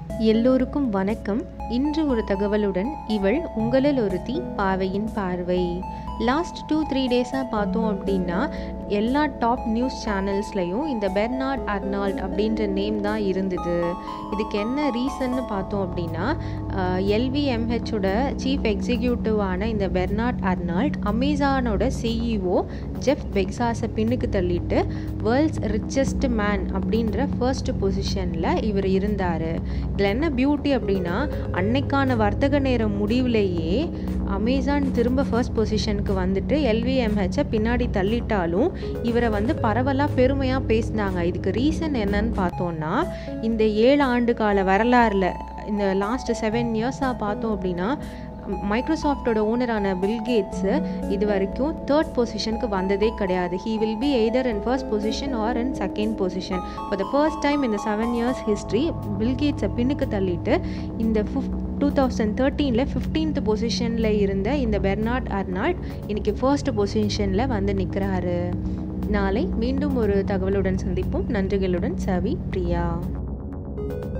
எல்லோருக்கும் வணக்கம் இன்று ஒரு தகவலுடன் இவள் உங்களில் ஒருத்தி பாவையின் பார்வை லாஸ்ட் டூ த்ரீ டேஸாக பார்த்தோம் அப்படின்னா எல்லா டாப் நியூஸ் சேனல்ஸ்லையும் இந்த பெர்னார்ட் அர்னால்ட் அப்படின்ற நேம் தான் இருந்தது இதுக்கு என்ன ரீசன்னு பார்த்தோம் அப்படின்னா எல்விஎம்ஹெச்சோட சீஃப் எக்ஸிக்யூட்டிவான இந்த பெர்னார்ட் அர்னால்ட் அமேசானோட சிஇஓ ஜெஃப் பெக்ஸாஸை பின்னுக்கு தள்ளிட்டு வேர்ல்ட்ஸ் ரிச்சஸ்ட் மேன் அப்படின்ற ஃபர்ஸ்ட் பொசிஷனில் இவர் இருந்தார் இதில் என்ன பியூட்டி அப்படின்னா அன்னைக்கான வர்த்தக நேரம் முடிவுலேயே அமேசான் திரும்ப ஃபர்ஸ்ட் பொசிஷனுக்கு வந்துட்டு எல்விஎம்ஹெச்சை பின்னாடி தள்ளிட்டாலும் இவரை வந்து பரவலாக பெருமையாக பேசினாங்க இதுக்கு ரீசன் என்னன்னு பார்த்தோன்னா இந்த ஏழு ஆண்டு கால வரலாறில் இந்த லாஸ்ட் செவன் இயர்ஸாக பார்த்தோம் அப்படின்னா மைக்ரோசாஃப்டோட ஓனரான பில்கேட்ஸு இது வரைக்கும் தேர்ட் பொசிஷனுக்கு வந்ததே கிடையாது he will be either in first position or in second position for the first time இந்த செவன் இயர்ஸ் ஹிஸ்ட்ரி பில்கேட்ஸை பின்னுக்கு தள்ளிட்டு இந்த ஃபிஃப்த் டூ தௌசண்ட் தேர்ட்டீனில் ஃபிஃப்டீன்த் பொசிஷனில் இருந்த இந்த பெர்னார்ட் அர்னால்ட் இன்னைக்கு ஃபர்ஸ்ட் பொசிஷனில் வந்து நிற்கிறாரு நாளை மீண்டும் ஒரு தகவலுடன் சந்திப்போம் நன்றிகளுடன் சவி பிரியா